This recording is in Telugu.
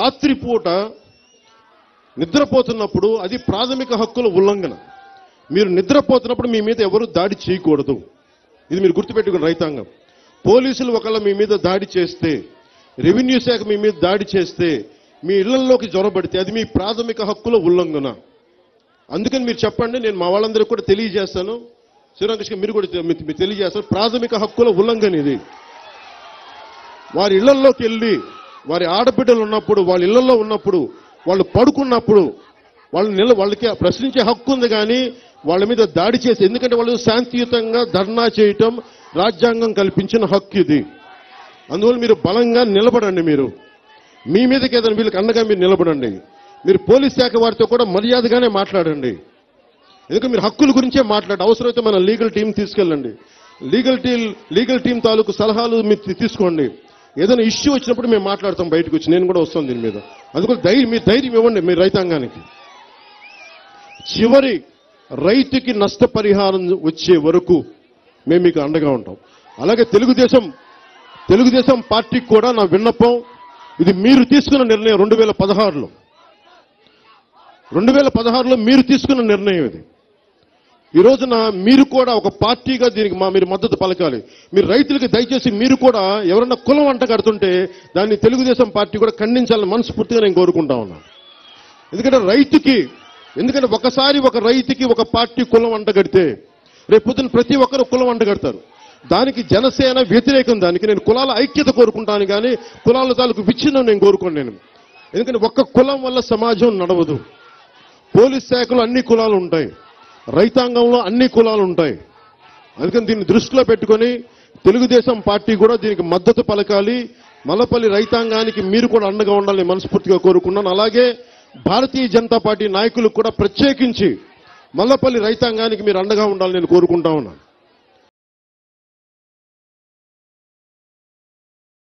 రాత్రిపూట నిద్రపోతున్నప్పుడు అది ప్రాథమిక హక్కుల ఉల్లంఘన మీరు నిద్రపోతున్నప్పుడు మీ మీద ఎవరు దాడి చేయకూడదు ఇది మీరు గుర్తుపెట్టుకుని రైతాంగం పోలీసులు ఒకళ్ళ మీ మీద దాడి చేస్తే రెవెన్యూ శాఖ మీ మీద దాడి చేస్తే మీ ఇళ్లలోకి జ్వరబడితే అది మీ ప్రాథమిక హక్కుల ఉల్లంఘన అందుకని మీరు చెప్పండి నేను మా వాళ్ళందరికీ కూడా తెలియజేస్తాను శ్రీరామకృష్ణ మీరు కూడా తె- మీకు తెలియజేస్తారు ప్రాథమిక హక్కుల ఉల్లంఘన ఇది వారి ఇళ్లలోకి వెళ్ళి వారి ఆడబిడ్డలు ఉన్నప్పుడు వాళ్ళ ఇళ్లలో ఉన్నప్పుడు వాళ్ళు పడుకున్నప్పుడు వాళ్ళు నిల వాళ్ళకి ప్రశ్నించే హక్కు ఉంది కానీ వాళ్ళ మీద దాడి చేసి ఎందుకంటే వాళ్ళు శాంతియుతంగా ధర్నా చేయటం రాజ్యాంగం కల్పించిన హక్కు ఇది అందువల్ల మీరు బలంగా నిలబడండి మీరు మీ మీదకి ఏదైనా వీళ్ళకి అండగా మీరు నిలబడండి మీరు పోలీస్ శాఖ వారితో కూడా మర్యాదగానే మాట్లాడండి ఎందుకంటే మీరు హక్కుల గురించే మాట్లాడండి అవసరమైతే మన లీగల్ టీం తీసుకెళ్ళండి లీగల్ టీం లీగల్ టీం తాలూకు సలహాలు మీరు తీ- తీసుకోండి ఏదైనా ఇష్యూ వచ్చినప్పుడు మేము మాట్లాడతాం బయటకు వచ్చి నేను కూడా వస్తాను దీని మీద అందుకని ధైర్యం మీరు ధైర్యం ఇవ్వండి మీ రైతాంగానికి చివరి రైతుకి నష్టపరిహారం వచ్చే వరకు మేము మీకు అండగా ఉంటాం అలాగే తెలుగుదేశం తెలుగుదేశం పార్టీకి కూడా నా విన్నపం ఇది మీరు తీసుకున్న నిర్ణయం రెండు వేల పదహారులో రెండు వేల పదహారులో మీరు తీసుకున్న నిర్ణయం ఇది ఈ రోజున మీరు కూడా ఒక పార్టీగా దీనికి మా మీరు మద్దతు పలకాలి మీరు రైతులకి దయచేసి మీరు కూడా ఎవరన్నా కులం వంట కడుతుంటే దాన్ని తెలుగుదేశం పార్టీ కూడా ఖండించాలని మనస్ఫూర్తిగా నేను కోరుకుంటా ఉన్నాను ఎందుకంటే రైతుకి ఎందుకంటే ఒకసారి ఒక రైతుకి ఒక పార్టీ కులం వంట కడితే రేపు పొద్దున ప్రతి ఒక్కరు కులం వంట కడతారు దానికి జనసేన వ్యతిరేకం దానికి నేను కులాల ఐక్యత కోరుకుంటాను కానీ కులాల తాలూకు విచ్ఛిన్నం నేను కోరుకోను నేను ఎందుకంటే ఒక్క కులం వల్ల సమాజం నడవదు పోలీస్ శాఖలో అన్ని కులాలు ఉంటాయి రైతాంగంలో అన్ని కులాలు ఉంటాయి అందుకని దీన్ని దృష్టిలో పెట్టుకొని తెలుగుదేశం పార్టీ కూడా దీనికి మద్దతు పలకాలి మలపల్లి రైతాంగానికి మీరు కూడా అండగా ఉండాలని మనస్ఫూర్తిగా కోరుకున్నాను అలాగే భారతీయ జనతా పార్టీ నాయకులకు కూడా ప్రత్యేకించి మల్లపల్లి రైతాంగానికి మీరు అండగా ఉండాలని నేను కోరుకుంటా ఉన్నాను